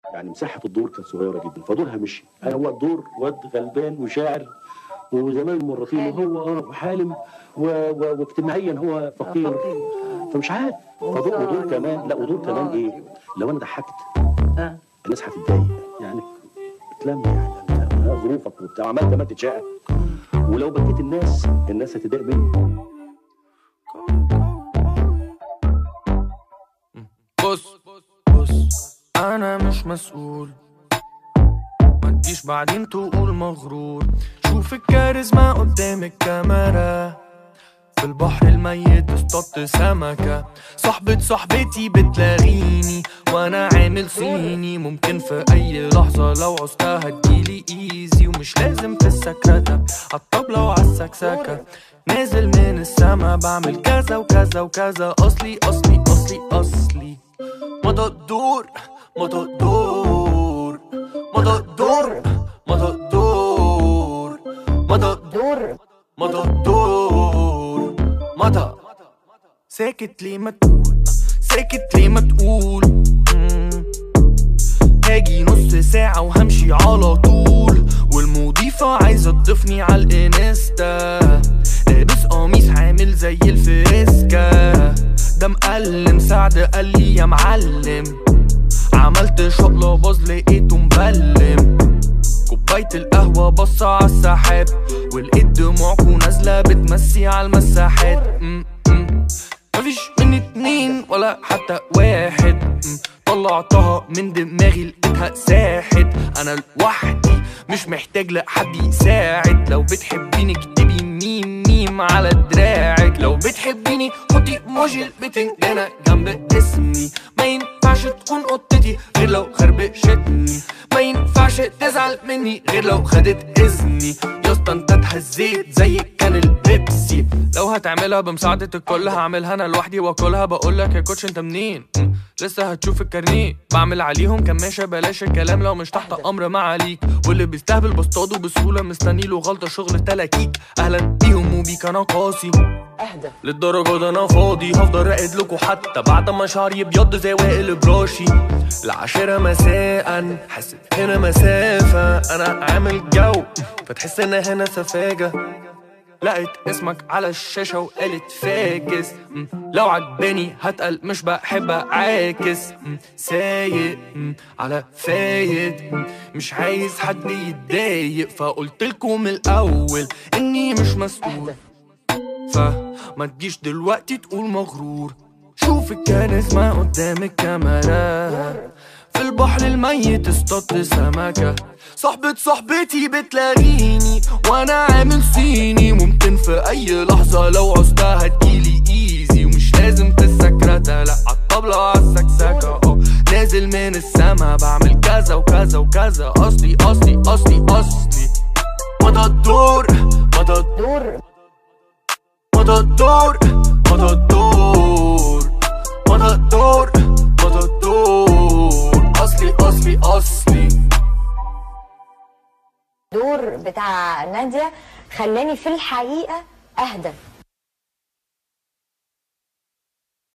يعني مساحه الدور كانت صغيره جدا فدورها مشي انا هو الدور واد غلبان وشاعر وزمان المرتين وهو اه حالم و... و... واجتماعيا هو فقير فمش عارف فدور ودور كمان لا ودور كمان ايه لو انا ضحكت آه. الناس هتتضايق يعني بتلم يعني أنا ظروفك وبتاع عملت ما تتشاء ولو بكيت الناس الناس هتضايق مني بص بص انا مش مسؤول ما تجيش بعدين تقول مغرور شوف الكاريزما قدام الكاميرا في البحر الميت اصطدت سمكة صاحبة صاحبتي بتلاغيني وانا عامل صيني ممكن في اي لحظة لو عوزتها تجيلي ايزي ومش لازم في السكرتة عالطبلة وعالسكسكة نازل من السما بعمل كذا وكذا وكذا اصلي اصلي اصلي اصلي مضى الدور مضى الدور مضى الدور مضى الدور مضى الدور مضى الدور مضى ساكت ليه ما تقول ساكت ليه ما تقول مم. هاجي نص ساعة وهمشي على طول والمضيفة عايزة تضيفني على الانستا لابس قميص عامل زي الفريسكا ده مقلم سعد قال لي يا معلم عملت شقلة باظ لقيته مبلم كوباية القهوة بص على السحاب ولقيت دموعكو نازلة بتمسي على المساحات م- م. مفيش مني اتنين ولا حتى واحد م. طلعتها من دماغي لقيتها ساحت انا لوحدي مش محتاج لحد يساعد لو بتحبيني اكتبي ميم ميم على دراعك لو بتحبيني حطي ايموجي البتنجانة جنب اسمي ما ينفعش تكون قطتي غير لو خربشتني ما ينفعش تزعل مني غير لو خدت اذني يا اسطى انت اتهزيت زي كان البيبسي لو هتعملها بمساعدة الكل هعملها انا لوحدي واكلها بقولك يا كوتش انت منين م، لسه هتشوف الكارنيه بعمل عليهم كماشة بلاش الكلام لو مش تحت امر ما عليك واللي بيستهبل بصطاده بسهولة مستني له غلطة شغل تلاكيك اهلا بيهم وبيك انا قاسي اهدى للدرجة ده انا فاضي هفضل راقد لكم حتى بعد ما شعري ابيض زي وائل براشي العاشرة مساء حسيت هنا مسافة انا عامل جو فتحس ان هنا سفاجة لقيت اسمك على الشاشة وقالت فاكس م، لو عجباني هتقل مش بحب اعاكس م، سايق م، على فايت م، مش عايز حد يتضايق فقلت لكم الاول اني مش مسؤول فما تجيش دلوقتي تقول مغرور شوف الكاريزما قدام الكاميرا في البحر الميت اصطدت سمكة صاحبة صاحبتي بتلاغيني وانا عامل صيني ممكن في اي لحظة لو عوزتها تجيلي ايزي ومش لازم في السكرتة لا عالطبلة وعالسكسكة اه نازل من السما بعمل كذا وكذا وكذا اصلي اصلي اصلي اصلي مضى الدور مضى الدور دور مضى الدور مضى الدور مضى الدور مضى الدور اصلي اصلي اصلي دور بتاع نادية خلاني في الحقيقة اهدى